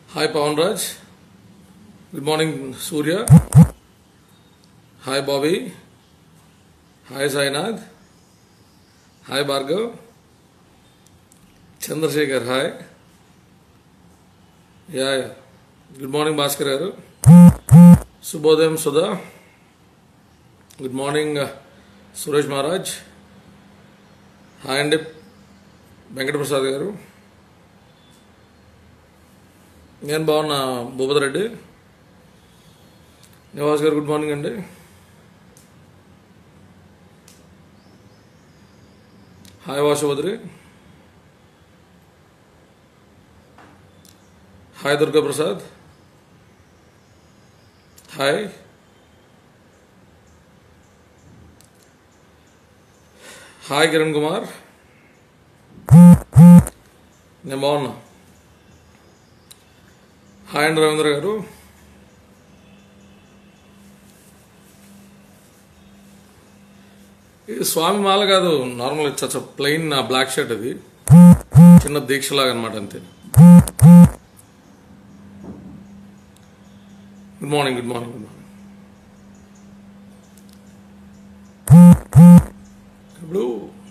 Hi Pawan Raj. Good morning Surya. Hi Bobby. Hi Sainath. Hi Bhargav. Chandrasekhar, hi. Yeah, yeah. Good morning Bhaskar garu. Subhodayam Sudha. Good morning uh, Suresh Maharaj. Hi అండి వెంకటప్రసాద్ గారు నేను బాగున్నా Bhupathi Reddy Nivas garu good morning అండి hi Vasubhadri hi Durga Prasad hi hi Kiran Kumar నేను బాగున్నా hi అండి రవీంద్ర గారు ఇది స్వామి మాల కాదు normal it's plain black shirt అది చిన్న దీక్షలాగా అనమాట అంతే good morning good morning good morning ఇప్పుడు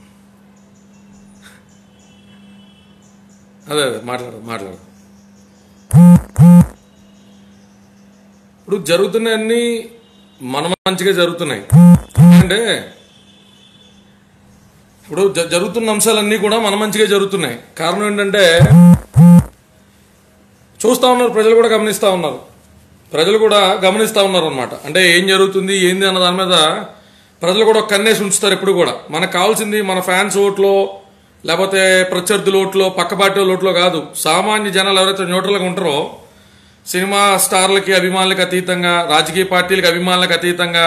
అదే అదే మాట్లాడు మాట్లాడు ఇప్పుడు జరుగుతున్నాయన్నీ మన మంచిగా జరుగుతున్నాయి అంటే ఇప్పుడు జ- జరుగుతున్న అంశాలన్నీ కూడా మన మంచిగా జరుగుతున్నాయి కారణం ఏంటంటే చూస్తా ఉన్నారు ప్రజలు కూడా గమనిస్తా ఉన్నారు ప్రజలు కూడా గమనిస్తా ఉన్నారు అనమాట అంటే ఏం జరుగుతుంది ఏంది అన్న దాని మీద ప్రజలు కూడా ఒక కన్నేసి ఉంచుతారు ఎప్పుడు కూడా మనకు కావాల్సింది మన ఫ్యాన్స్ ఓట్లో లేకపోతే ప్రత్యర్థుల ఓట్లో పక్క పార్టీ వాళ్ళ ఓట్లో కాదు సామాన్య జనాలు ఎవరైతే న్యూట్రల్గా ఉంటారో సినిమా స్టార్లకి అభిమానులకు అతీతంగా రాజకీయ పార్టీలకు అభిమానులకు అతీతంగా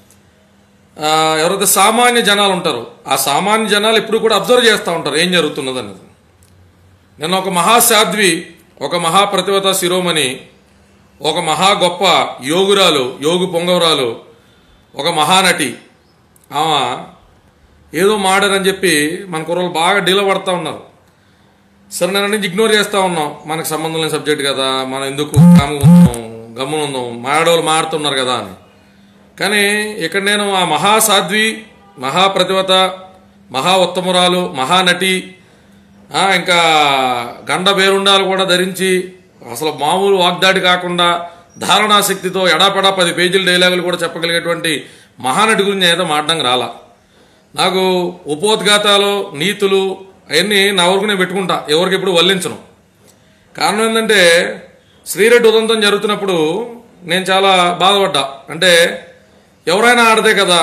ఆ, ఎవరైతే సామాన్య జనాలు ఉంటారో ఆ సామాన్య జనాలు ఎప్పుడు కూడా అబ్జర్వ్ చేస్తూ ఉంటారు ఏం జరుగుతున్నది అనేది నిన్న ఒక మహాసాధ్వి ఒక మహాప్రతిభత శిరోమణి ఒక మహా గొప్ప యోగురాలు యోగు పొంగవరాలు ఒక మహానటి ఆమె ఏదో మాడారని చెప్పి మన కుర్రలు బాగా డీల పడతా ఉన్నారు సరే నేను నుంచి ఇగ్నోర్ చేస్తా ఉన్నాం మనకు సంబంధం లేని సబ్జెక్ట్ కదా మనం ఎందుకు కాముగా ఉందాం గమ్మున ఉందాం మాడవాళ్ళు మాడుతున్నారు కదా అని కానీ ఇక్కడ నేను ఆ మహాసాధ్వి మహాప్రతిభత మహా ఉత్తమురాలు మహానటి ఆ, ఇంకా గండ బేరుండాలు కూడా ధరించి అసలు మామూలు వాగ్దాడి కాకుండా ధారణాశక్తితో ఎడాపెడా పది పేజీల డైలాగులు కూడా చెప్పగలిగేటువంటి మహానటి గురించి ఏదో మాడడం రాలా నాకు ఉపోద్ఘాతాలు నీతులు అవన్నీ నా వరకు నేను పెట్టుకుంటా ఎవరికి ఎప్పుడు వల్లించను కారణం ఏంటంటే శ్రీరెడ్డి ఉదంతం జరుగుతున్నప్పుడు నేను చాలా బాధపడ్డా అంటే ఎవరైనా ఆడదే కదా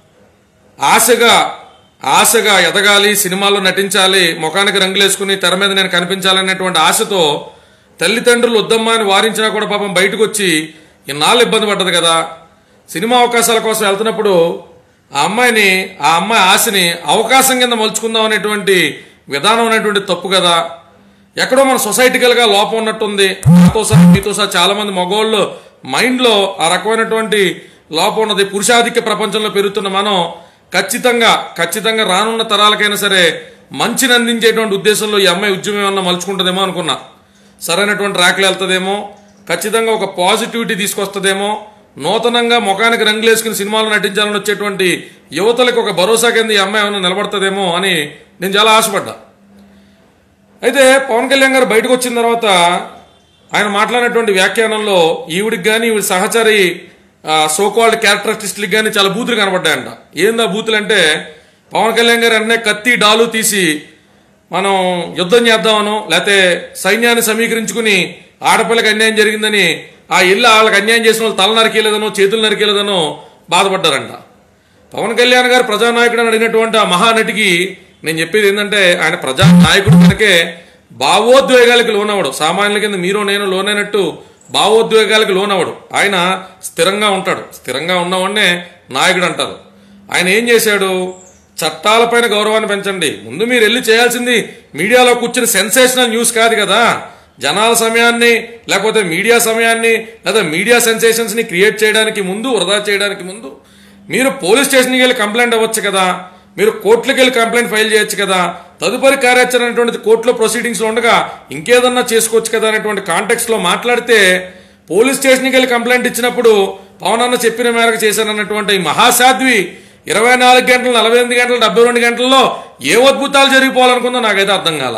ఆశగా ఆశగా ఎదగాలి సినిమాల్లో నటించాలి ముఖానికి రంగులేసుకుని తెర మీద నేను కనిపించాలనేటువంటి ఆశతో తల్లిదండ్రులు వద్దమ్మా అని వారించినా కూడా పాపం బయటకు వచ్చి ఇన్నాళ్ళు ఇబ్బంది పడ్డది కదా సినిమా అవకాశాల కోసం వెళ్తున్నప్పుడు ఆ అమ్మాయిని ఆ అమ్మాయి ఆశని అవకాశం కింద మలుచుకుందాం అనేటువంటి విధానం అనేటువంటి తప్పు కదా ఎక్కడో మన సొసైటికల్గా లోపం ఉన్నట్టుంది నాతో సహా మీతో సహా చాలా మంది మగవాళ్ళు మైండ్లో ఆ రకమైనటువంటి లోపం ఉన్నది పురుషాధిక్య ప్రపంచంలో పెరుగుతున్న మనం ఖచ్చితంగా ఖచ్చితంగా రానున్న తరాలకైనా సరే మంచిని అందించేటువంటి ఉద్దేశంలో ఈ అమ్మాయి ఉద్యమం ఏమన్నా మలుచుకుంటుందేమో అనుకున్నా సరైనటువంటి ట్రాక్లు వెళ్తుందేమో ఖచ్చితంగా ఒక పాజిటివిటీ తీసుకొస్తుందేమో నూతనంగా ముఖానికి రంగులేసుకుని సినిమాలు నటించాలని వచ్చేటువంటి యువతలకు ఒక భరోసా కింద ఈ అమ్మాయి ఏమైనా నిలబడుతుందేమో అని నేను చాలా ఆశపడ్డా అయితే పవన్ కళ్యాణ్ గారు బయటకు వచ్చిన తర్వాత ఆయన మాట్లాడినటువంటి వ్యాఖ్యానంలో ఈవిడికి కానీ ఈవిడ సహచరి సోకాల్డ్ క్యారెక్టరిస్టిక్లకి కానీ చాలా బూతులు కనబడ్డాయంట ఏందా బూతులు అంటే పవన్ కళ్యాణ్ గారు అన్నీ కత్తి డాలు తీసి మనం యుద్ధం చేద్దామనో లేకపోతే సైన్యాన్ని సమీకరించుకుని ఆడపిల్లకి అన్యాయం జరిగిందని ఆ ఇల్లు వాళ్ళకి అన్యాయం చేసిన వాళ్ళు తల నరికేలేదనో చేతులు నరికేలేదనో బాధపడ్డారంట పవన్ కళ్యాణ్ గారు ప్రజానాయకుడు అని అడిగినటువంటి ఆ మహానటికి నేను చెప్పేది ఏంటంటే ఆయన ప్రజానాయకుడు కనుకే భావోద్వేగాలకు లోనవడు సామాన్యుల కింద మీరు నేను లోనైనట్టు భావోద్వేగాలకు లోనవడు ఆయన స్థిరంగా ఉంటాడు స్థిరంగా ఉన్నవాడినే నాయకుడు అంటారు ఆయన ఏం చేశాడు చట్టాలపైన గౌరవాన్ని పెంచండి ముందు మీరు వెళ్ళి చేయాల్సింది మీడియాలో కూర్చుని సెన్సేషనల్ న్యూస్ కాదు కదా జనాల సమయాన్ని లేకపోతే మీడియా సమయాన్ని లేదా మీడియా సెన్సేషన్స్ ని క్రియేట్ చేయడానికి ముందు వృధా చేయడానికి ముందు మీరు పోలీస్ స్టేషన్కి వెళ్ళి కంప్లైంట్ అవ్వచ్చు కదా మీరు కోర్టులకు వెళ్ళి కంప్లైంట్ ఫైల్ చేయొచ్చు కదా తదుపరి కార్యాచరణ అనేటువంటిది కోర్టులో ప్రొసీడింగ్స్ లో ఉండగా ఇంకేదన్నా చేసుకోవచ్చు కదా అనేటువంటి కాంటెక్స్ట్ లో మాట్లాడితే పోలీస్ స్టేషన్కి వెళ్ళి కంప్లైంట్ ఇచ్చినప్పుడు పవన్ అన్న చెప్పిన మేరకు చేశానన్నటువంటి ఈ మహాసాధ్వి ఇరవై నాలుగు గంటలు నలభై ఎనిమిది గంటలు డెబ్బై రెండు గంటల్లో ఏ అద్భుతాలు జరిగిపోవాలనుకుందో నాకైతే అర్థం కాల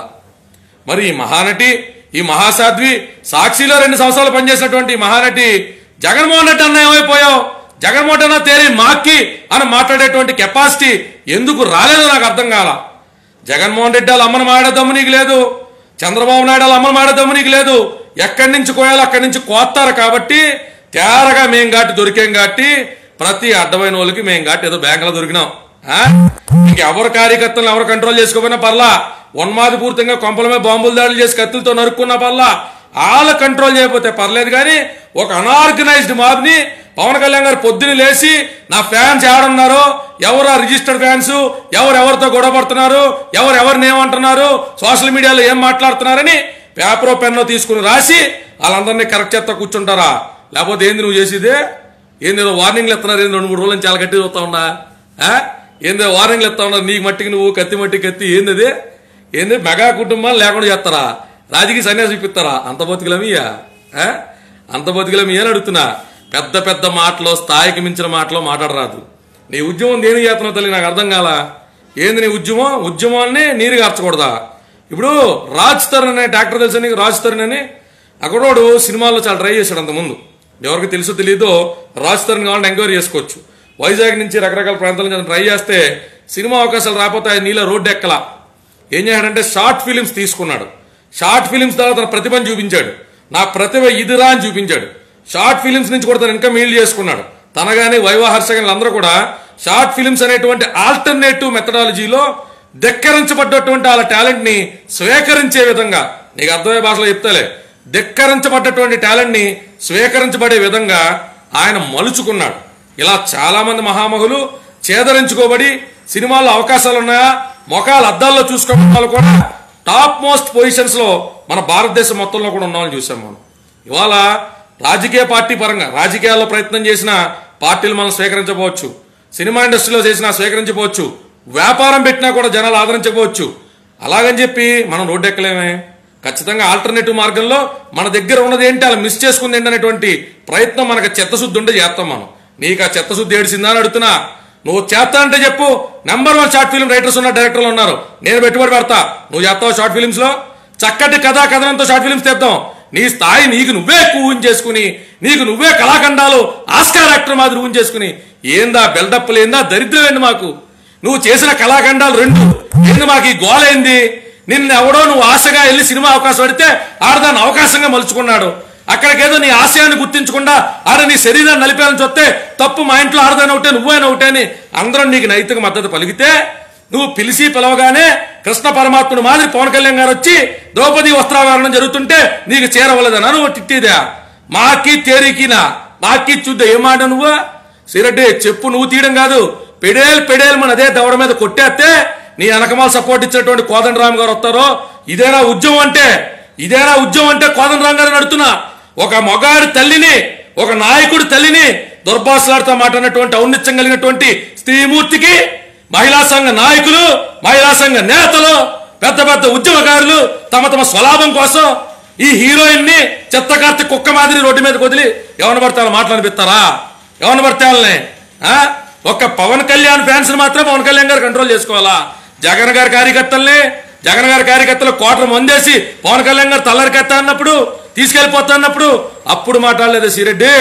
మరి ఈ మహానటి ఈ మహాసాధ్వి సాక్షిలో రెండు సంవత్సరాలు పనిచేసినటువంటి ఈ మహానటి జగన్మోహన్ రెడ్డి అన్న ఏమైపోయావు జగన్మోహన్ రెడ్డి అన్న తేరి మాక్కి అని మాట్లాడేటువంటి కెపాసిటీ ఎందుకు రాలేదో నాకు అర్థం కాల జగన్మోహన్ రెడ్డి వాళ్ళ అమ్మను మాడేదమ్ము నీకు లేదు చంద్రబాబు నాయుడు వాళ్ళ అమ్మను మాడేదమ్ము నీకు లేదు ఎక్కడి నుంచి కోయాలో అక్కడి నుంచి కోస్తారు కాబట్టి తేరగా మేం గాటి దొరికాం కాబట్టి ప్రతి అడ్డమైన వాళ్ళకి మేం గాటి ఏదో బ్యాంకులో దొరికినాం ఆ? ఇంకెవరు కార్యకర్తలను ఎవరు కంట్రోల్ చేసుకోపోయినా పర్లా ఉన్మాది పూర్తిగా కొంపల మీద బాంబులు దాడులు చేసి కత్తులతో నరుక్కున్న పర్లా వాళ్ళ కంట్రోల్ చేయకపోతే పర్లేదు కానీ ఒక అనార్గనైజ్డ్ మాబ్ ని పవన్ కళ్యాణ్ గారు పొద్దున లేచి నా ఫ్యాన్స్ ఎవరున్నారో ఎవరు ఆ రిజిస్టర్డ్ ఫ్యాన్స్ ఎవరు ఎవరితో గొడవ పడుతున్నారు ఎవరు ఎవరిని ఏమంటున్నారు సోషల్ మీడియాలో ఏం మాట్లాడుతున్నారని పేపర్ పెన్నో తీసుకుని రాసి వాళ్ళందరినీ కరెక్ట్ చేస్తా కూర్చుంటారా లేకపోతే ఏంది నువ్వు చేసేదే ఏంది ఏదో వార్నింగ్లు ఇస్తున్నారు ఏంది రెండు మూడు రోజుల నుంచి చాలా గట్టి చూస్తా ఉన్నా ఆ? ఏందో వార్నింగ్లు ఇస్తా ఉన్నారు నీకు మట్టికి నువ్వు కత్తి మట్టికి కత్తి ఏంది అది ఏంది మెగా కుటుంబాలు లేకుండా చేస్తారా రాజకీయ సన్యాసం ఇప్పిస్తారా అంత బతుకులమయ్యా ఆ? అంత బతుకులమి అని అడుగుతున్నా పెద్ద పెద్ద మాటలో స్థాయికి మించిన మాటలో మాట్లాడరాదు నీ ఉద్యమం దేని చేస్తున్నావు తల్లి నాకు అర్థం కాల ఏంది నీ ఉద్యమం ఉద్యమాన్ని నీరు కార్చకూడదా ఇప్పుడు రాజ్ తరుణ్ అనే డాక్టర్ తెలుసా నీకు రాజ్ తరుణ్ అని అక్కడోడు సినిమాల్లో చాలా ట్రై చేశాడు అంతకుముందు ఎవరికి తెలుసో తెలియదో రాజ్ తరుణ్ కావాలంటే ఎంక్వైరీ చేసుకోవచ్చు వైజాగ్ నుంచి రకరకాల ప్రాంతాల నుంచి అతను ట్రై చేస్తే సినిమా అవకాశాలు రాకపోతే ఆయన నీళ్ళ రోడ్డు ఎక్కలా ఏం చేశాడంటే షార్ట్ ఫిలిమ్స్ తీసుకున్నాడు షార్ట్ ఫిలిమ్స్ ద్వారా తన ప్రతిభను చూపించాడు నా ప్రతిభ ఇదిరా అని చూపించాడు షార్ట్ ఫిలిమ్స్ నుంచి కూడా తను ఇంకా మీల్ చేసుకున్నాడు తన గాని వైవా హర్ష గాని అందరూ కూడా షార్ట్ ఫిలిమ్స్ అనేటువంటి ఆల్టర్నేటివ్ మెథడాలజీలో ధిక్కరించబడ్డటువంటి వాళ్ళ టాలెంట్ ని స్వీకరించే విధంగా నీకు అర్థమయ్యే భాషలో చెప్తాలే ధిక్కరించబడ్డటువంటి టాలెంట్ ని స్వీకరించబడే విధంగా ఆయన మలుచుకున్నాడు ఇలా చాలా మంది మహామహులు చేదరించుకోబడి సినిమాల్లో అవకాశాలు ఉన్నాయా మొఖాలు అద్దాల్లో చూసుకోవడం వాళ్ళు కూడా టాప్ మోస్ట్ పొజిషన్స్ లో మన భారతదేశం మొత్తంలో కూడా ఉన్నామని చూసాం మనం ఇవాళ రాజకీయ పార్టీ పరంగా రాజకీయాల్లో ప్రయత్నం చేసిన పార్టీలు మనం స్వీకరించకపోవచ్చు సినిమా ఇండస్ట్రీలో చేసినా స్వీకరించకపోవచ్చు వ్యాపారం పెట్టినా కూడా జనాలు ఆదరించకపోవచ్చు అలాగని చెప్పి మనం రోడ్డు ఎక్కలేమే ఖచ్చితంగా ఆల్టర్నేటివ్ మార్గంలో మన దగ్గర ఉన్నది ఏంటి అలా మిస్ చేసుకుంది ఏంటి అనేటువంటి ప్రయత్నం మనకు చెత్తశుద్ధి ఉంటే చేస్తాం మనం నీకు ఆ చెత్తశుద్ధి ఏడిసిందా అని అడుగుతున్నా నువ్వు చేస్తా అంటే చెప్పు number one short film writers ఉన్న డైరెక్టర్లు ఉన్నారు నేను పెట్టుబడి పెడతా నువ్వు చేస్తావు షార్ట్ ఫిల్మ్స్ లో చక్కటి కథా కథనంతో షార్ట్ ఫిల్మ్స్ తెద్దాం నీ స్థాయి నీకు నువ్వే ఎక్కువ ఊహించేసుకుని నీకు నువ్వే కళాఖండాలు ఆస్కార్ యాక్టర్ మాదిరి ఊహించేసుకుని ఏందా బిల్డప్ ఏందా దరిద్రం ఏంది మాకు నువ్వు చేసిన కళాఖండాలు రెండు ఏంది మాకు ఈ గోలైంది నిన్న ఎవడో నువ్వు ఆశగా వెళ్ళి సినిమా అవకాశం పడితే ఆడదాన్ని అవకాశంగా మలుచుకున్నాడు అక్కడికేదో నీ ఆశయాన్ని గుర్తించకుండా ఆడ నీ శరీరాన్ని నలిపేయాలని చూస్తే తప్పు మా ఇంట్లో ఆడదాని ఒకటే నువ్వైనా ఒకటే అని అందరం నీకు నైతిక మద్దతు పలికితే నువ్వు పిలిచి పిలవగానే కృష్ణ పరమాత్ముడు మాదిరి పవన్ కళ్యాణ్ గారు వచ్చి ద్రౌపది వస్త్రావరణం జరుగుతుంటే నీకు చేరవలేదనా నువ్వు తిట్టిదా మాకి తేరికినా మాకి చూద్దా ఏం మాట నువ్వు సిరడ్డి చెప్పు నువ్వు తీయడం కాదు పెడేలు పెడేలు మన అదే దవడ మీద కొట్టేస్తే నీ వెనకమాల సపోర్ట్ ఇచ్చేటువంటి కోదండరామ్ గారు వస్తారో ఇదేనా ఉద్యమం అంటే ఇదేనా ఉద్యమం అంటే కోదండరామ్ గారు నడుతున్నా ఒక మొగాడి తల్లిని ఒక నాయకుడి తల్లిని దుర్భాషలాడుతూ మాట్లాడినటువంటి ఔన్నిత్యం కలిగినటువంటి స్త్రీమూర్తికి మహిళా సంఘ నాయకులు మహిళా సంఘ నేతలు పెద్ద పెద్ద ఉద్యమకారులు తమ తమ స్వలాభం కోసం ఈ హీరోయిన్ ని చెత్తకార్తి కుక్క మాదిరి రోడ్డు మీదకి వదిలి ఎవరిని పడితే వాళ్ళు మాట్లాడిపిస్తారా ఎవరిని పడితే వాళ్ళని ఆ? ఒక్క పవన్ కళ్యాణ్ ఫ్యాన్స్ మాత్రం పవన్ కళ్యాణ్ గారు కంట్రోల్ చేసుకోవాలా జగన్ గారి కార్యకర్తల్ని జగన్ గారి కార్యకర్తలు కోటలు మందేసి పవన్ కళ్యాణ్ గారు తల్లరికెత్తా అన్నప్పుడు తీసుకెళ్లిపోతా అన్నప్పుడు అప్పుడు మాట్లాడలేదు సిరెడ్డి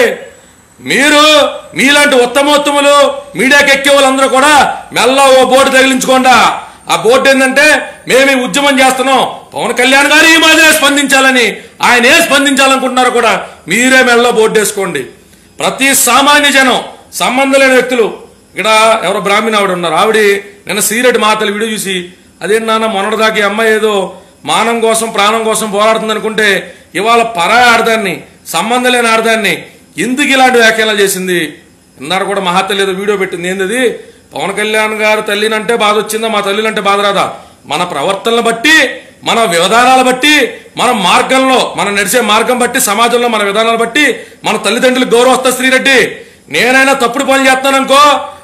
మీరు మీలాంటి ఉత్తమోత్తములు మీడియాకి ఎక్కే వాళ్ళందరూ కూడా మెల్ల ఓ బోర్డు తగిలించుకోండా ఆ బోర్డు ఏంటంటే మేము ఈ ఉద్యమం చేస్తున్నాం పవన్ కళ్యాణ్ గారు ఈ మాదిరే స్పందించాలని ఆయన ఏ స్పందించాలనుకుంటున్నారో కూడా మీరే మెల్ల బోర్డు వేసుకోండి ప్రతి సామాన్య జనం సంబంధం లేని వ్యక్తులు ఇక్కడ ఎవరో బ్రాహ్మణ ఆవిడ ఉన్నారు ఆవిడ నిన్న సీరెడ్డి మాతలు వీడియో చూసి అదేంటి నాన్న మొన్నటిదాకా ఈ అమ్మాయి ఏదో మానం కోసం ప్రాణం కోసం పోరాడుతుంది అనుకుంటే ఇవాళ పరాయి ఆడదాన్ని సంబంధం లేని ఆడదాన్ని ఎందుకు ఇలాంటి వ్యాఖ్యలు చేసింది ఇందాక కూడా మహాతల్లి ఏదో వీడియో పెట్టింది ఏంది పవన్ కళ్యాణ్ గారు తల్లినంటే బాధ వచ్చిందా మా తల్లినంటే బాధ రాదా మన ప్రవర్తనలు బట్టి మన విధానాలు బట్టి మన మార్గంలో మనం నడిచే మార్గం బట్టి సమాజంలో మన విధానాలు బట్టి మన తల్లిదండ్రులకు గౌరవం వస్తా శ్రీరెడ్డి నేనైనా తప్పుడు పనులు చేస్తాననుకో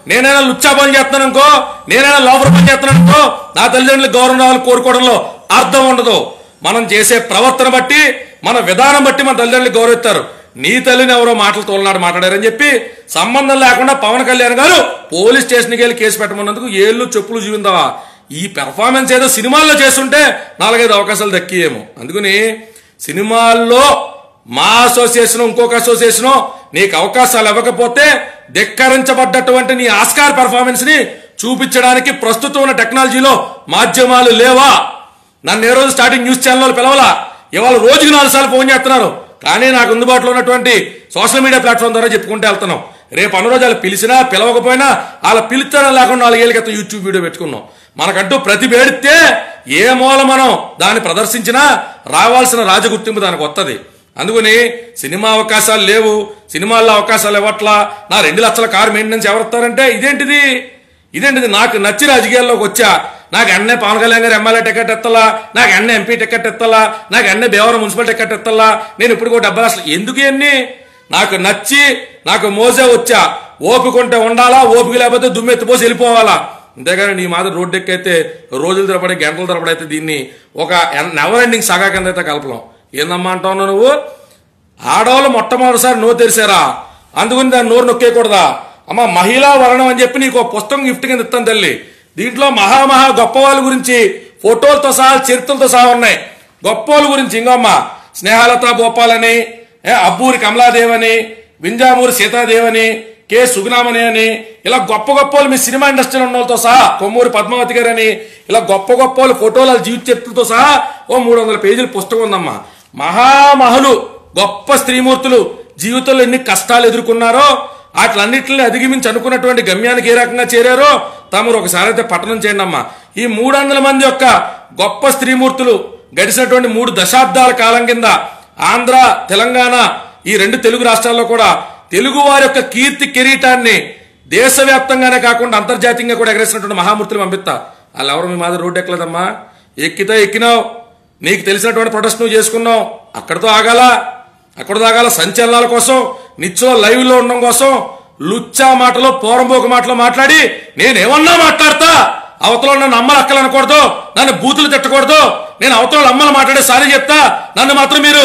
నేనైనా లుచ్చా పని చేస్తున్నాను అనుకో నేనైనా లోపల పని చేస్తున్నాను అనుకో నా తల్లిదండ్రులు గౌరవం రావాలని కోరుకోవడంలో అర్థం ఉండదు మనం చేసే ప్రవర్తన బట్టి మన విధానం బట్టి మన తల్లిదండ్రులు గౌరవిస్తారు నీ తల్లిని ఎవరో మాటలు తోలనాడు మాట్లాడారని చెప్పి సంబంధం లేకుండా పవన్ కళ్యాణ్ గారు పోలీస్ స్టేషన్కి వెళ్ళి కేసు పెట్టమన్నందుకు ఏళ్ళు చెప్పులు చూపిందావా ఈ పెర్ఫార్మెన్స్ ఏదో సినిమాల్లో చేస్తుంటే నాలుగైదు అవకాశాలు దక్కియేమో అందుకని సినిమాల్లో మా అసోసియేషన్ ఇంకొక అసోసియేషన్ నీకు అవకాశాలు ఇవ్వకపోతే ధిక్కరించబడ్డటువంటి నీ ఆస్కార్ పెర్ఫార్మెన్స్ ని చూపించడానికి ప్రస్తుతం ఉన్న టెక్నాలజీలో మాధ్యమాలు లేవా నన్ను ఏ రోజు స్టార్టింగ్ న్యూస్ ఛానల్ పిలవలా ఇవాళ రోజుకి నాలుగు సార్లు ఫోన్ చేస్తున్నారు కానీ నాకు అందుబాటులో ఉన్నటువంటి సోషల్ మీడియా ప్లాట్ఫామ్ ద్వారా చెప్పుకుంటూ వెళ్తున్నాం రేపు అనురోజు వాళ్ళు పిలిచినా పిలవకపోయినా వాళ్ళ పిలుస్తారా లేకుండా నాలుగేళ్ళ క్రితం యూట్యూబ్ వీడియో పెట్టుకున్నాం మనకంటూ ప్రతిభ ఏడితే ఏ మూల మనం దాన్ని ప్రదర్శించినా రావాల్సిన రాజగుర్తింపు దానికి వస్తుంది అందుకని సినిమా అవకాశాలు లేవు సినిమాల్లో అవకాశాలు ఇవ్వట్లా నా రెండు లక్షల కారు మెయింటెనెన్స్ ఎవరిస్తారంటే ఇదేంటిది ఇదేంటిది నాకు నచ్చి రాజకీయాల్లోకి వచ్చా నాకు ఎన్నే పవన్ కళ్యాణ్ గారు ఎమ్మెల్యే టికెట్ ఎత్తలా నాకు ఎన్నే ఎంపీ టికెట్ ఎత్తలా నాకు ఎన్నే భీమవరం మున్సిపల్ టికెట్ ఎత్తలా నేను ఇప్పుడు కూడా డెబ్బై లక్షలు ఎందుకు ఇవన్నీ నాకు నచ్చి నాకు మోసే వచ్చా ఓపిక ఉంటే ఉండాలా ఓపిక లేకపోతే దుమ్మెత్తిపోసి వెళ్ళిపోవాలా అంతేగాని నీ మాదిరి రోడ్డు ఎక్కైతే రోజుల తరబడి గంటల తరబడి అయితే దీన్ని ఒక నెవర్ ఎండింగ్ సగా కింద అయితే కలపలేం ఏందమ్మా అంటావు నువ్వు ఆడవాళ్ళు మొట్టమొదటిసారి నోరు తెరిచారా అందుకని దాన్ని నోరు నొక్కేయకూడదా అమ్మ మహిళా వరణం అని చెప్పి నీకు ఒక పుస్తకం గిఫ్ట్ కింద ఇస్తాను తల్లి దీంట్లో మహా మహా గొప్ప వాళ్ళ గురించి ఫోటోలతో సహా చరిత్రలతో సహా ఉన్నాయి గొప్ప వాళ్ళ గురించి ఇంకమ్మ స్నేహలత గోపాలని ఏ, అబ్బూరి కమలాదేవి అని వింజామూరి సీతాదేవి అని కె సుగుణామణి అని ఇలా గొప్ప గొప్ప వాళ్ళు మీ సినిమా ఇండస్ట్రీలో ఉన్న వాళ్ళతో సహా కొమ్మూరి పద్మావతి గారు అని ఇలా గొప్ప గొప్ప వాళ్ళు ఫోటోల జీవిత చరిత్రతో సహా ఓ మూడు వందల పేజీల పుస్తకం ఉందమ్మా మహామహులు గొప్ప స్త్రీమూర్తులు జీవితంలో ఎన్ని కష్టాలు ఎదుర్కొన్నారో వాటిలన్నింటిని అధిగమించి అనుకున్నటువంటి గమ్యానికి ఏ రకంగా చేరారో తమరు ఒకసారి అయితే పట్టణం చేయండి అమ్మా ఈ మూడు వందల మంది యొక్క గొప్ప స్త్రీమూర్తులు గడిచినటువంటి మూడు దశాబ్దాల కాలం కింద ఆంధ్ర తెలంగాణ ఈ రెండు తెలుగు రాష్ట్రాల్లో కూడా తెలుగు వారి యొక్క కీర్తి కిరీటాన్ని దేశవ్యాప్తంగానే కాకుండా అంతర్జాతీయంగా కూడా ఎగరేసినటువంటి మహామూర్తులు పంపిస్తా వాళ్ళు ఎవరు మీ మాదిరి రోడ్డు ఎక్కలేదమ్మా ఎక్కితే ఎక్కినావు నీకు తెలిసినటువంటి ప్రొటెస్ట్ నువ్వు చేసుకున్నావు అక్కడితో ఆగాల అక్కడ దాగాల సంచలనాల కోసం నిత్యం లైవ్ లో ఉండడం కోసం లుచ్చా మాటలో పోరంబోక మాటలో మాట్లాడి నేనేమన్నా మాట్లాడతా అవతల నన్ను అమ్మలు అక్కలు అనకూడదు నన్ను బూతులు తిట్టకూడదు నేను అవతల అమ్మలు మాట్లాడే సారీ చెప్తా నన్ను మాత్రం మీరు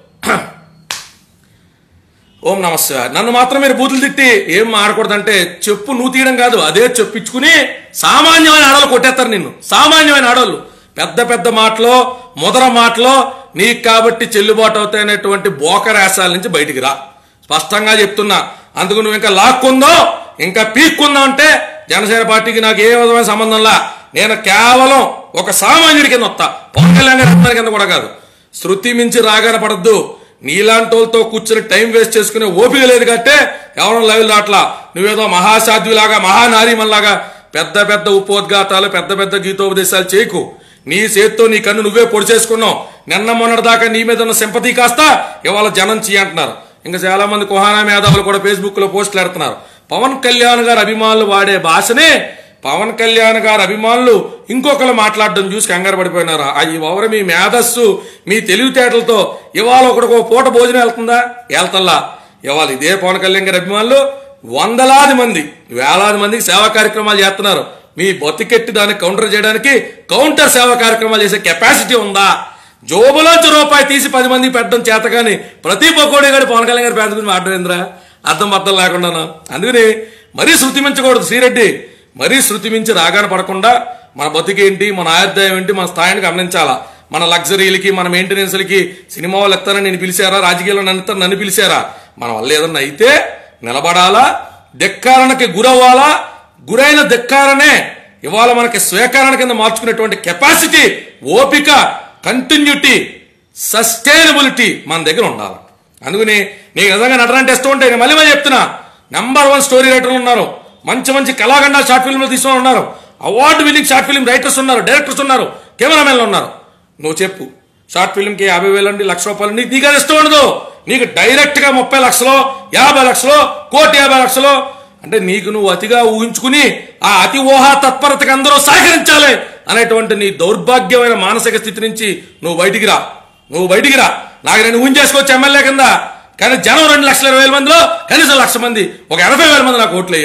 ఓం నమస్తే నన్ను మాత్రం మీరు బూతులు తిట్టి ఏం ఆడకూడదంటే చెప్పు నువ్వు తీయడం కాదు అదే చెప్పించుకుని సామాన్యమైన ఆడవాళ్ళు కొట్టేస్తారు నిన్ను సామాన్యమైన ఆడవాళ్ళు పెద్ద పెద్ద మాటలో ముదర మాటలో నీకు కాబట్టి చెల్లుబాటు అవుతాయనేటువంటి బోకరాశాల నుంచి బయటికి రా స్పష్టంగా చెప్తున్నా అందుకు నువ్వు ఇంకా లాక్కుందో ఇంకా పీక్కుందో అంటే జనసేన పార్టీకి నాకు ఏ విధమైన సంబంధంలా నేను కేవలం ఒక సామాన్యుడి కింద వస్తా పవన్ కళ్యాణ్ గారి అభిమాని కింద కూడా కాదు శృతి మించి రాగాన పడద్దు నీలాంటి వాళ్ళతో కూర్చుని టైం వేస్ట్ చేసుకునే ఓపిక లేదు కట్టే ఎవరో లైవ్ దాట్లా నువ్వేదో మహాసాధ్యులాగా మహానారీమల్లాగా పెద్ద పెద్ద ఉపోద్ఘాతాలు పెద్ద పెద్ద గీతోపదేశాలు చేయకు నీ చేత్తో నీ కన్ను నువ్వే పొడి చేసుకున్నావు నిన్న మొన్నటి దాకా నీ మీద ఉన్న సింపతి కాస్త ఇవాళ జనం చెయ్యి అంటున్నారు ఇంకా చాలా మంది కుహానా మేధావులు కూడా ఫేస్బుక్ లో పోస్టులు పెడుతున్నారు పవన్ కళ్యాణ్ గారి అభిమానులు వాడే భాషనే పవన్ కళ్యాణ్ గారి అభిమానులు ఇంకొకరు మాట్లాడడం చూసి కంగారు పడిపోయినారు అవి ఎవరు మీ మేధస్సు మీ తెలివితేటలతో ఇవాళ ఒకడికి ఒక పూట భోజనం వెళ్తుందా వెళ్తల్లా ఇవాళ ఇదే పవన్ కళ్యాణ్ గారి అభిమానులు వందలాది మంది వేలాది మందికి సేవా కార్యక్రమాలు చేస్తున్నారు మీ బతికెట్టి దాన్ని కౌంటర్ చేయడానికి కౌంటర్ సేవా కార్యక్రమాలు చేసే కెపాసిటీ ఉందా జోబులోంచి రూపాయి తీసి పది మందికి పెట్టడం చేత కానీ ప్రతి పకోడీ గారి పవన్ కళ్యాణ్ గారి పేద గురించి మాట్లాడేంద్రా అర్థం అర్థం లేకుండాను అందుకని మరీ శృతి మించకూడదు శ్రీరెడ్డి మరీ శృతి మించి రాగాన పడకుండా మన బతికేంటి మన ఆయుర్దాయం ఏంటి మన స్థాయిని గమనించాలా మన లగ్జరీలకి మన మెయింటెనెన్స్లకి సినిమా వాళ్ళు ఎత్తారని నేను పిలిచారా రాజకీయాల్లో నన్ను ఎత్తారు నన్ను పిలిచారా మన వల్ల ఏదన్నా అయితే నిలబడాలా ధిక్కారణకి గురవ్వాలా గురైన ధిక్కారనే ఇవాళ మనకి స్వీకరణ కింద మార్చుకునేటువంటి కెపాసిటీ ఓపిక కంటిన్యూటీ సస్టైనబిలిటీ మన దగ్గర ఉండాలి అందుకని నీకు నిజంగా నటనంటే ఇష్టం ఉంటే నేను మళ్ళీ మళ్ళీ చెప్తున్నా నెంబర్ వన్ స్టోరీ రైటర్లు ఉన్నారు మంచి మంచి కళాఖండ షార్ట్ ఫిల్మ్లు తీసుకుని ఉన్నారు award winning short film writers ఉన్నారు డైరెక్టర్స్ ఉన్నారు కెమెరామెన్లు ఉన్నారు నువ్వు చెప్పు షార్ట్ ఫిల్మ్కి యాభై వేలు అండి లక్ష రూపాయలు నీకు నీకు అది ఇష్టం ఉండదు నీకు డైరెక్ట్ గా ముప్పై లక్షలు యాభై లక్షలు కోటి యాభై లక్షలు అంటే నీకు నువ్వు అతిగా ఊహించుకుని ఆ అతి ఊహా తత్పరతకి అందరూ సహకరించాలి అనేటువంటి నీ దౌర్భాగ్యమైన మానసిక స్థితి నుంచి నువ్వు బయటికి రా నువ్వు బయటికి రా నాకు నేను ఊహించేసుకోవచ్చు ఎమ్మెల్యే కింద కానీ జనం రెండు లక్షల ఇరవై వేల మందిలో కనీసం లక్ష మంది ఒక ఎనభై వేల మంది నాకు ఓట్లు వేయాలి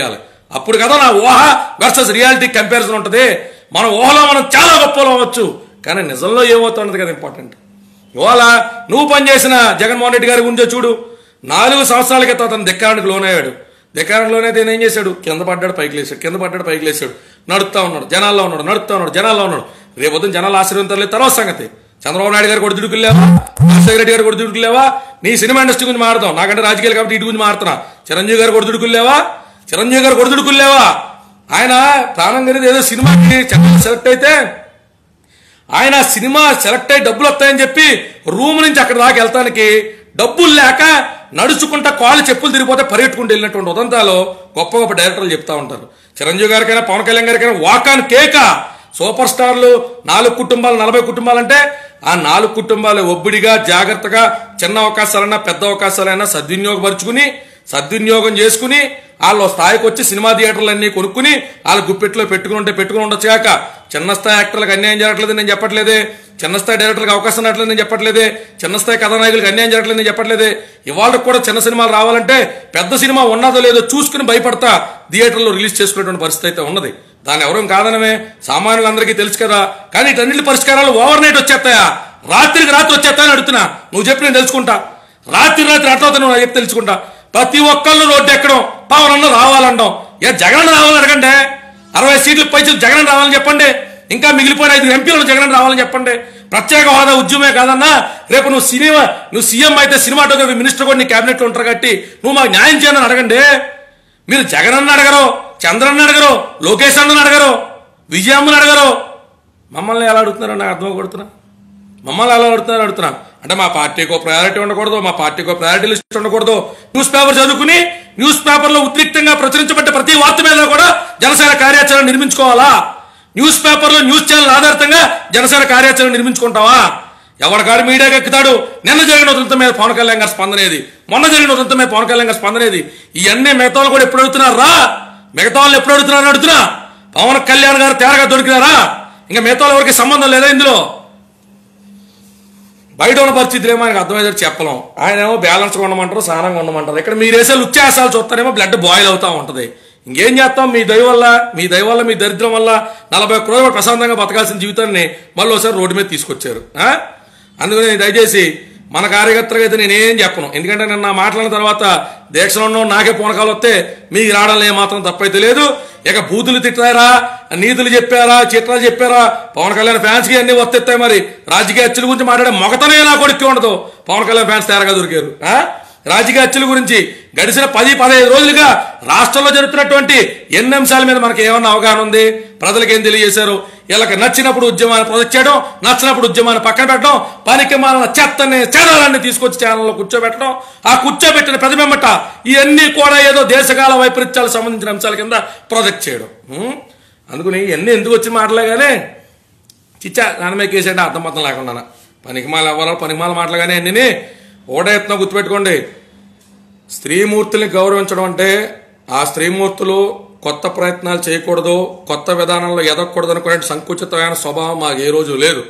అప్పుడు కదా నా ఊహ వర్సెస్ రియాలిటీ కంపారిజన్ ఉంటుంది మన ఊహలో మనం చాలా గొప్పలు అవ్వచ్చు కానీ నిజంలో ఏమవుతున్నది కదా ఇంపార్టెంట్ ఇవాళ నువ్వు పనిచేసిన జగన్మోహన్ రెడ్డి గారి గురించో చూడు నాలుగు సంవత్సరాల క్రితం అతను దిక్కానికి లోనయ్యాడు దిక్కానికి లోనైతే ఏం చేశాడు కింద పడ్డాడు పైకి లేచాడు కింద పడ్డాడు పైకి లేచాడు నడుస్తా ఉన్నాడు జనాల్లో ఉన్నాడు నడుస్తా ఉన్నాడు జనాల్లో ఉన్నాడు రేపు పొద్దున జనాలు ఆశీర్వంతం లేదు తర్వాత సంగతి చంద్రబాబు నాయుడు గారు కూడా దిడుకులేవా రాజశేఖర రెడ్డి గారు కూడా దిడుకులేవా నీ సినిమా ఇండస్ట్రీ గురించి మారుతాం నాకంటే రాజకీయాలు కాబట్టి ఇటు గురించి మారుతున్నా చిరంజీవి గారు కూడా దిడుకులేవా చిరంజీవి గారు కూడా దిడుకులేవా ఆయన ప్రాణం కలిగి ఏదో సినిమాకి ఛానల్ సెలెక్ట్ అయితే ఆయన సినిమా సెలెక్ట్ అయ్యి డబ్బులు వస్తాయని చెప్పి రూమ్ నుంచి అక్కడ దాకా వెళ్తానికి డబ్బులు లేక నడుచుకుంటా కాళ్ళు చెప్పులు తిరిగిపోతే పరిగెట్టుకుంటూ వెళ్ళినటువంటి ఉదంతాలు గొప్ప గొప్ప డైరెక్టర్లు చెప్తా ఉంటారు చిరంజీవి గారికైనా పవన్ కళ్యాణ్ గారికైనా వాకాన్ కేక సూపర్ స్టార్లు నాలుగు కుటుంబాలు నలభై కుటుంబాలు అంటే ఆ నాలుగు కుటుంబాలు ఒబ్బిడిగా జాగ్రత్తగా చిన్న అవకాశాలైనా పెద్ద అవకాశాలైనా సద్వినియోగపరుచుకుని సద్వినియోగం చేసుకుని వాళ్ళు స్థాయికి వచ్చి సినిమా థియేటర్లన్నీ కొనుక్కుని వాళ్ళ గుప్పెట్లో పెట్టుకుని ఉంటే పెట్టుకుని ఉండొచ్చు కాక చిన్న స్థాయి యాక్టర్లకు అన్యాయం జరగట్లేదు నేను చెప్పట్లేదే చిన్న స్థాయి డైరెక్టర్లకు అవకాశం రావట్లేదు నేను చెప్పట్లేదే చిన్న స్థాయి కథానాయకులకు అన్యాయం జరగట్లేదు నేను చెప్పట్లేదే ఇవాళ కూడా చిన్న సినిమాలు రావాలంటే పెద్ద సినిమా ఉన్నదో లేదో చూసుకుని భయపడతా థియేటర్లో రిలీజ్ చేసుకునేటువంటి పరిస్థితి అయితే ఉన్నది దాన్ని ఎవరూ కాదనమే సామాన్యులందరికీ తెలుసు కదా కానీ ఇటన్నిటి పరిష్కారాలు ఓవర్ నైట్ వచ్చేస్తాయా రాత్రికి రాత్రి వచ్చేస్తాయని అడుగుతున్నా నువ్వు చెప్పి నేను తెలుసుకుంటా రాత్రి రాత్రి అట్లవుతా నువ్వు నాకు చెప్పి తెలుసుకుంటా ప్రతి ఒక్కళ్ళు రోడ్డు ఎక్కడం పవన్ అన్న రావాలంటాం ఏ జగన్ రావాలని అడగండి అరవై సీట్ల పైసలు జగన్ రావాలని చెప్పండి ఇంకా మిగిలిపోయిన ఐదు ఎంపీలను జగన్ రావాలని చెప్పండి ప్రత్యేక హోదా ఉద్యమే కాదన్నా రేపు నువ్వు సినిమా నువ్వు సీఎం అయితే సినిమాటోగ్రఫీ మినిస్టర్ కూడా నీ క్యాబినెట్లో ఉంటారు కాబట్టి నువ్వు మాకు న్యాయం చేయని అడగండి మీరు జగన్ అన్న అడగరు చంద్రన్న అడగరు లోకేష్ అన్నని అడగరు విజయమ్మని అడగరు మమ్మల్ని ఎలా అడుగుతున్నారో నాకు అర్థం కొడుతున్నా మమ్మల్ని ఎలా అడుగుతున్నారు అడుగుతున్నా అంటే మా పార్టీకో ప్రయారిటీ ఉండకూడదు మా పార్టీకో ప్రయారిటీ లిస్ట్ ఉండకూడదు న్యూస్ పేపర్ చదువుకుని న్యూస్ పేపర్లో ఉద్రిక్తంగా ప్రచురించబడ్డ ప్రతి వార్త మీద కూడా జనసేన కార్యాచరణ నిర్మించుకోవాలా న్యూస్ పేపర్లో న్యూస్ ఛానల్ ఆధారితంగా జనసేన కార్యాచరణ నిర్మించుకుంటావా ఎవరికాడు మీడియాకి ఎక్కుతాడు నిన్న జరిగిన ఉదంతం మీద పవన్ కళ్యాణ్ గారి స్పందనేది మొన్న జరిగిన ఉదంతం మీద పవన్ కళ్యాణ్ గారి స్పందనేది ఇవన్నీ మిగతా వాళ్ళు కూడా ఎప్పుడు అడుగుతున్నారు రా మిగతా వాళ్ళు ఎప్పుడు అడుగుతున్నారు అడుగుతున్నా పవన్ కళ్యాణ్ గారు తేరగా దొరికినారా ఇంకా మిగతా వాళ్ళు ఎవరికి సంబంధం లేదా ఇందులో బయట ఉన్న పరిస్థితులు ఏమో ఆయనకు అర్థమయ్యేది చెప్పలేం ఆయన ఏమో బ్యాలెన్స్గా ఉండమంటారు సానంగా ఉండమంటారు ఇక్కడ మీరు వేసే లుచ్చేసాలు చూస్తారేమో బ్లడ్ బాయిల్ అవుతా ఉంటది ఇంకేం చేస్తాం మీ దయ వల్ల మీ దయ వల్ల మీ దరిద్రం వల్ల నలభై ఒక్క రోజులు ప్రశాంతంగా బతకాల్సిన జీవితాన్ని మళ్ళీ ఒకసారి రోడ్డు మీద తీసుకొచ్చారు ఆ? అందుకని దయచేసి మన కార్యకర్తగా అయితే నేనేం చెప్పను ఎందుకంటే నేను నా మాట్లాడిన తర్వాత దీక్షలో ఉన్న నాకే పూనకాలు వస్తే మీకు రావడం ఏమాత్రం తప్పైతే లేదు ఇక బూతులు తిట్టారా నీతులు చెప్పారా చిట్రాలు చెప్పారా పవన్ కళ్యాణ్ ఫ్యాన్స్ కి అన్ని వస్తాయి మరి రాజకీయ హత్యల గురించి మాట్లాడే మొగతనే నా కొడుకు ఉండదు పవన్ కళ్యాణ్ ఫ్యాన్స్ తేరగా దొరికారు ఆ? రాజకీయ హత్యల గురించి గడిచిన పది పదహైదు రోజులుగా రాష్ట్రంలో జరుగుతున్నటువంటి ఎన్ని అంశాల మీద మనకి ఏమన్నా అవగాహన ఉంది ప్రజలకు ఏం తెలియజేశారు వీళ్ళకి నచ్చినప్పుడు ఉద్యమాన్ని ప్రొజెక్ట్ చేయడం నచ్చినప్పుడు ఉద్యమాన్ని పక్కన పెట్టడం పనికి మాలిన చెత్తని చెదాలన్నీ తీసుకొచ్చి ఛానల్లో కూర్చోబెట్టడం ఆ కూర్చోబెట్టిన ప్రతిబింబట ఇవన్నీ కూడా ఏదో దేశకాల వైపరీత్యాలకు సంబంధించిన అంశాల కింద ప్రొజెక్ట్ చేయడం ఉం? అందుకని ఇవన్నీ ఎందుకు వచ్చి మాటలేగానే చిచ్చా దాని మీద కేసంటే అర్థం మొత్తం లేకుండా పనికిమాల అవ్వాలో పనికిమాల మాటలుగానే అన్ని ఒకటే ఎత్తున గుర్తుపెట్టుకోండి స్త్రీమూర్తుల్ని గౌరవించడం అంటే ఆ స్త్రీమూర్తులు కొత్త ప్రయత్నాలు చేయకూడదు కొత్త విధానంలో ఎదగకూడదు అనుకునే సంకుచితమైన స్వభావం మాకు ఏ రోజు లేదు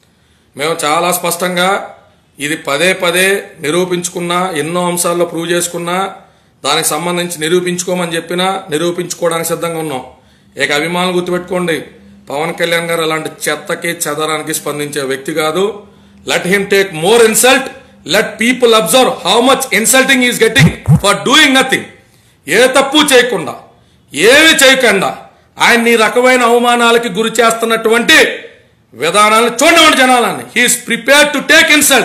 మేము చాలా స్పష్టంగా ఇది పదే పదే నిరూపించుకున్నా ఎన్నో అంశాల్లో ప్రూవ్ చేసుకున్నా దానికి సంబంధించి నిరూపించుకోమని చెప్పినా నిరూపించుకోవడానికి సిద్ధంగా ఉన్నాం ఇక అభిమానులు గుర్తుపెట్టుకోండి పవన్ కళ్యాణ్ గారు అలాంటి చెత్తకి చెదరానికి స్పందించే వ్యక్తి కాదు let him take more insult let people observe how much insulting is getting for doing nothing ఏ తప్పు చేయకుండా ఏమి చేయకుండా ఆయన్ని ఈ రకమైన అవమానాలకి గురి చేస్తున్నటువంటి విధానాలను చూడమండి జనాలని he's prepare to take insult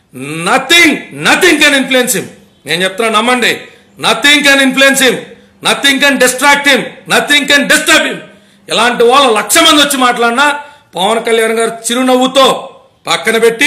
nothing nothing can influence him నేను చెప్తున్నా నమ్మండి nothing can influence him nothing can distract him nothing can disturb him ఇలాంటి వాళ్ళు లక్ష మంది వచ్చి మాట్లాడినా పవన్ కళ్యాణ్ గారు చిరునవ్వుతో పక్కన పెట్టి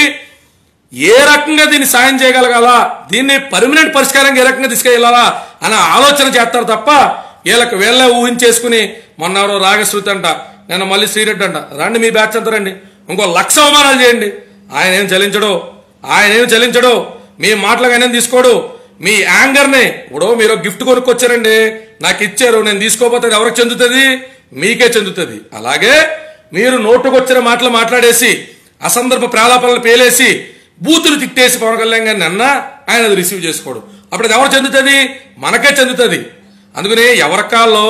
ఏ రకంగా దీన్ని సాయం చేయగలగాల దీన్ని పర్మనెంట్ పరిష్కారంగా ఏ రకంగా తీసుకెళ్లాలా అనే ఆలోచన చేస్తారు తప్ప వీళ్ళకి వీళ్ళే ఊహించేసుకుని మొన్న ఎవరో రాగశ్రుతి అంట నేను మళ్ళీ శ్రీరెడ్డి అంట రండి మీ బ్యాచ్ అంతా రండి ఇంకో లక్ష అవమానాలు చేయండి ఆయన ఏం చలించడు ఆయన ఏం చలించడు మీ మాటలకు ఆయన ఏం తీసుకోడు మీ యాంగర్ని ఇప్పుడు మీరు గిఫ్ట్ కొనుక్కొచ్చారండి నాకు ఇచ్చారు నేను తీసుకోపోతే అది ఎవరికి చెందుతుంది మీకే చెందుతుంది అలాగే మీరు నోటుకొచ్చిన మాటలు మాట్లాడేసి అసందర్భ ప్రాలాపనలు పేలేసి బూతులు తిట్టేసి పవన్ కళ్యాణ్ గారిని అన్నా ఆయన అది రిసీవ్ చేసుకోడు అప్పుడు అది ఎవరు చెందుతుంది మనకే చెందుతుంది అందుకని ఎవరి కాల్లో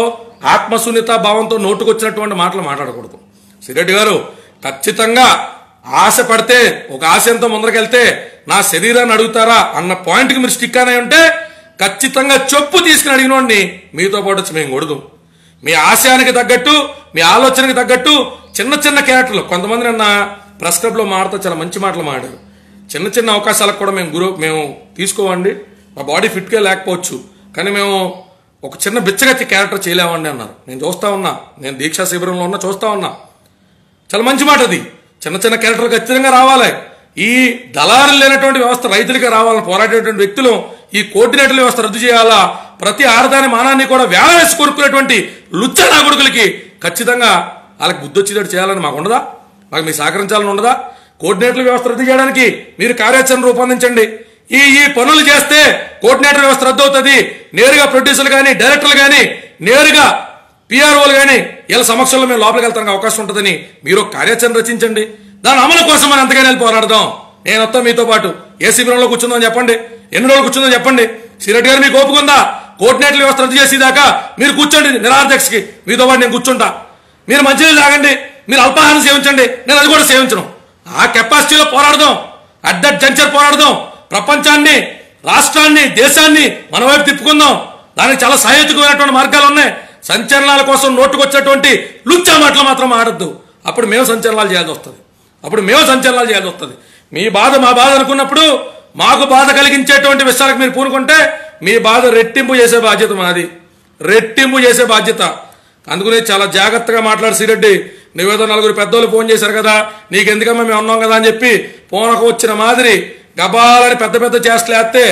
ఆత్మశూన్యత భావంతో నోటుకొచ్చినటువంటి మాటలు మాట్లాడకూడదు సిరెడ్డి గారు ఖచ్చితంగా ఆశ పడితే ఒక ఆశయంతో ముందరకెళ్తే నా శరీరాన్ని అడుగుతారా అన్న పాయింట్కి మీరు స్టిక్ అనే ఉంటే ఖచ్చితంగా చెప్పు తీసుకుని అడిగినోడిని మీతో పాటు వచ్చి మేము కొడదు మీ ఆశయానికి తగ్గట్టు మీ ఆలోచనకి తగ్గట్టు చిన్న చిన్న క్యారెక్టర్లు కొంతమంది నిన్న ప్రెస్ క్లబ్లో మాడుతూ చాలా మంచి మాటలు మాడారు చిన్న చిన్న అవకాశాలకు కూడా మేము గురు మేము తీసుకోవండి మా బాడీ ఫిట్గా లేకపోవచ్చు కానీ మేము ఒక చిన్న బిచ్చగత్తి క్యారెక్టర్ చేయలేమండి అన్నారు నేను చూస్తా ఉన్నా నేను దీక్షా శిబిరంలో ఉన్నా చూస్తా ఉన్నా చాలా మంచి మాట అది చిన్న చిన్న క్యారెక్టర్ ఖచ్చితంగా రావాలి ఈ దళారులు లేనటువంటి వ్యవస్థ రైతులకి రావాలని పోరాడేటువంటి వ్యక్తులు ఈ కోఆర్డినేటర్ వ్యవస్థ రద్దు చేయాలా ప్రతి ఆడదాని మానాన్ని కూడా వేల వేసి కొనుక్కునేటువంటి లుచ్చ నాగుడుకులకి ఖచ్చితంగా వాళ్ళకి బుద్ధి వచ్చేటట్టు చేయాలని మాకు ఉండదా మాకు మీరు సహకరించాలని ఉండదా కోఆర్డినేటర్ వ్యవస్థ రద్దు చేయడానికి మీరు కార్యాచరణ రూపొందించండి ఈ ఈ పనులు చేస్తే కోఆర్డినేటర్ వ్యవస్థ రద్దు అవుతుంది నేరుగా ప్రొడ్యూసర్లు కానీ డైరెక్టర్లు కానీ నేరుగా పిఆర్ఓలు కానీ వీళ్ళ సమక్షంలో మేము లోపలికి వెళ్తానికి అవకాశం ఉంటుందని మీరు ఒక కార్యాచరణ రచించండి దాని అమలు కోసం మనం ఎంతగానే వెళ్ళి పోరాడదాం నేను వస్తాం మీతో పాటు ఏ శిబిరంలో కూర్చుందాం చెప్పండి ఎన్ని రోజులు కూర్చుందాం చెప్పండి సిరెడ్డి గారు మీకు ఓపుకుందా కోఆర్డినేటర్ వ్యవస్థ రద్దు చేసేదాకా మీరు కూర్చోండి నిరాధ్యక్షకి మీతో పాటు నేను కూర్చుంటా మీరు మంచినీళ్ళు తాగండి మీరు అల్పాహారం సేవించండి నేను అది కూడా సేవించను ఆ కెపాసిటీలో పోరాడదాం అట్ దట్ జంచర్ పోరాడదాం ప్రపంచాన్ని రాష్ట్రాన్ని దేశాన్ని మన వైపు తిప్పుకుందాం దానికి చాలా సహేతుకమైనటువంటి మార్గాలు ఉన్నాయి సంచలనాల కోసం నోటుకొచ్చేటువంటి లుచ్చా మాటలు మాత్రం ఆడద్దు అప్పుడు మేము సంచలనాలు చేయాల్సి వస్తుంది అప్పుడు మేము సంచలనాలు చేయాల్సి వస్తుంది మీ బాధ మా బాధ అనుకున్నప్పుడు మాకు బాధ కలిగించేటువంటి విషయాలకు మీరు పూనుకుంటే మీ బాధ రెట్టింపు చేసే బాధ్యత మాది రెట్టింపు చేసే బాధ్యత అందుకనే చాలా జాగ్రత్తగా మాట్లాడు సిరెడ్డి నువ్వేదో నలుగురు పెద్దోళ్ళు ఫోన్ చేశారు కదా నీకెందుకమ్మా మేము ఉన్నాం కదా అని చెప్పి పోనకు వచ్చిన మాదిరి గబాలని పెద్ద పెద్ద చేస్తలేస్తే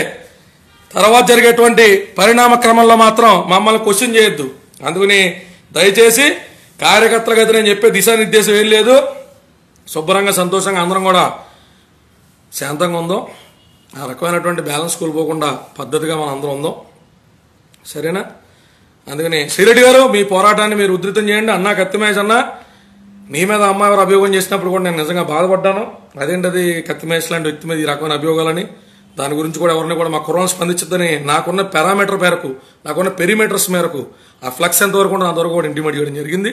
తర్వాత జరిగేటువంటి పరిణామ క్రమంలో మాత్రం మమ్మల్ని క్వశ్చన్ చేయొద్దు అందుకని దయచేసి కార్యకర్తలకు అయితే నేను చెప్పే దిశానిర్దేశం ఏం లేదు శుభ్రంగా సంతోషంగా అందరం కూడా శాంతంగా ఉందాం ఆ రకమైనటువంటి బ్యాలెన్స్ కోల్పోకుండా పద్ధతిగా మనం అందరం ఉందాం సరేనా అందుకని శ్రీరెడ్డి గారు మీ పోరాటాన్ని మీరు ఉధృతం చేయండి అన్నా కత్తిమేష్ అన్న నీ మీద అమ్మాయి ఎవరు అభియోగం చేసినప్పుడు కూడా నేను నిజంగా బాధపడ్డాను అదేంటది కత్తిమేష్ లాంటి వ్యక్తి మీద ఈ రకమైన అభియోగాలని దాని గురించి కూడా ఎవరిని కూడా మా కుర్రం స్పందించద్దని నాకున్న పారామీటర్ మేరకు నాకున్న పెరిమీటర్స్ మేరకు ఆ ఫ్లక్స్ ఎంత వరకు ఉంటుందో అంతవరకు కూడా ఇంటిమేట్ చేయడం జరిగింది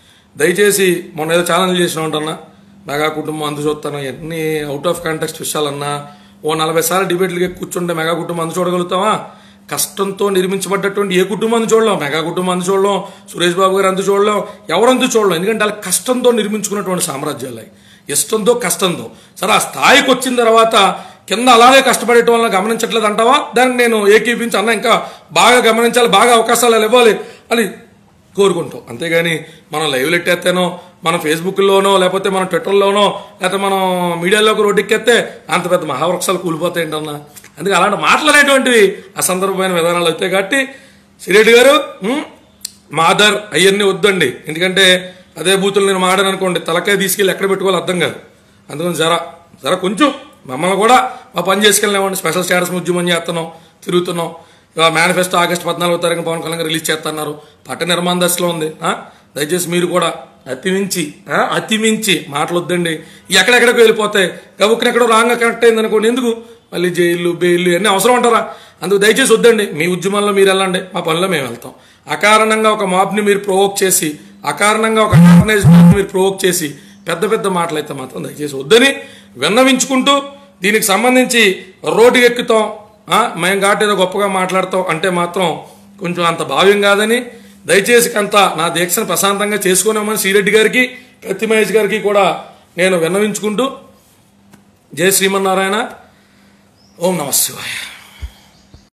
దయచేసి మొన్న ఏదో ఛాలెంజ్ చేసిన ఉంటానా మెగా కుటుంబం అందు చూస్తాను ఎన్ని అవుట్ ఆఫ్ కాంటెక్స్ట్ విషయాలన్నా ఓ నలభై సార్లు డిబేట్లకి కూర్చుంటే మెగా కుటుంబం అందు చూడగలుగుతావా కష్టంతో నిర్మించబడ్డటువంటి ఏ కుటుంబాన్ని చూడలేం మెగా కుటుంబం అందు చూడలేం సురేష్ బాబు గారు అందు చూడలేం ఎవరందు చూడలేం ఎందుకంటే వాళ్ళ కష్టంతో నిర్మించుకున్నటువంటి సామ్రాజ్యాలు అవి. ఇష్టంతో కష్టంతో సరే ఆ స్థాయికి వచ్చిన తర్వాత కింద అలాగే కష్టపడేట వల్ల గమనించట్లేదు అంటావా దానికి నేను ఏకీపించి అన్న ఇంకా బాగా గమనించాలి బాగా అవకాశాలు ఇవ్వాలి అని కోరుకుంటాం అంతేగాని మనం లైవ్లు ఎట్టేస్తేనో మన ఫేస్బుక్లోనో లేకపోతే మన ట్విట్టర్లోనో లేకపోతే మనం మీడియాలోకి రోడ్డెక్కేస్తే అంత పెద్ద మహావృక్షాలు కూలిపోతాయి ఏంటన్నా అందుకే అలాంటి మాట్లాడేటువంటివి అసందర్భమైన విధానాలు అవుతాయి కాబట్టి సిరెడ్డి గారు ఉమ్, మాదర్ అవన్నీ వద్దండి ఎందుకంటే అదే బూతులు నేను మాడాను అనుకోండి తలకాయ తీసుకెళ్ళి ఎక్కడ పెట్టుకోవాలి అర్థం కాదు అందుకని జర జర కొంచెం మమ్మల్ని కూడా మా పని చేసుకెళ్ళినామండి స్పెషల్ స్టేటస్ ఉద్యమం చేస్తున్నాం తిరుగుతున్నాం ఇవాళ మేనిఫెస్టో ఆగస్టు పద్నాలుగో తారీఖు పవన్ కళ్యాణ్ గారు రిలీజ్ చేస్తున్నారు పట్ట నిర్మాణ దశలో ఉంది ఆ? దయచేసి మీరు కూడా అతిమించి ఆ? అతిమించి మాటలు వద్దండి ఎక్కడెక్కడికి వెళ్ళిపోతాయి గబుక్కున ఎక్కడో రాంగ్ కనెక్ట్ అయింది అనుకోండి ఎందుకు మళ్ళీ జైలు బెయిల్ అన్నీ అవసరం అంటారా అందుకు దయచేసి వద్దండి మీ ఉద్యమంలో మీరు వెళ్ళండి మా పనిలో మేము వెళ్తాం అకారణంగా ఒక మాబ్ని మీరు ప్రొవోక్ చేసి అకారణంగా ఒక ఆర్గనైజ్ మీరు ప్రొవోక్ చేసి పెద్ద పెద్ద మాటలు అయితే మాత్రం దయచేసి వద్దని విన్నవించుకుంటూ దీనికి సంబంధించి రోడ్డుకి ఎక్కుతాం ఆ, మేము కాబట్టి ఏదో గొప్పగా మాట్లాడతాం అంటే మాత్రం కొంచెం అంత భావ్యం కాదని దయచేసి అంత నా దీక్షను ప్రశాంతంగా చేసుకున్నామని శ్రీరెడ్డి గారికి కత్తి మహేష్ గారికి కూడా నేను విన్నవించుకుంటూ జై శ్రీమన్నారాయణ ఓం నమ శివాయ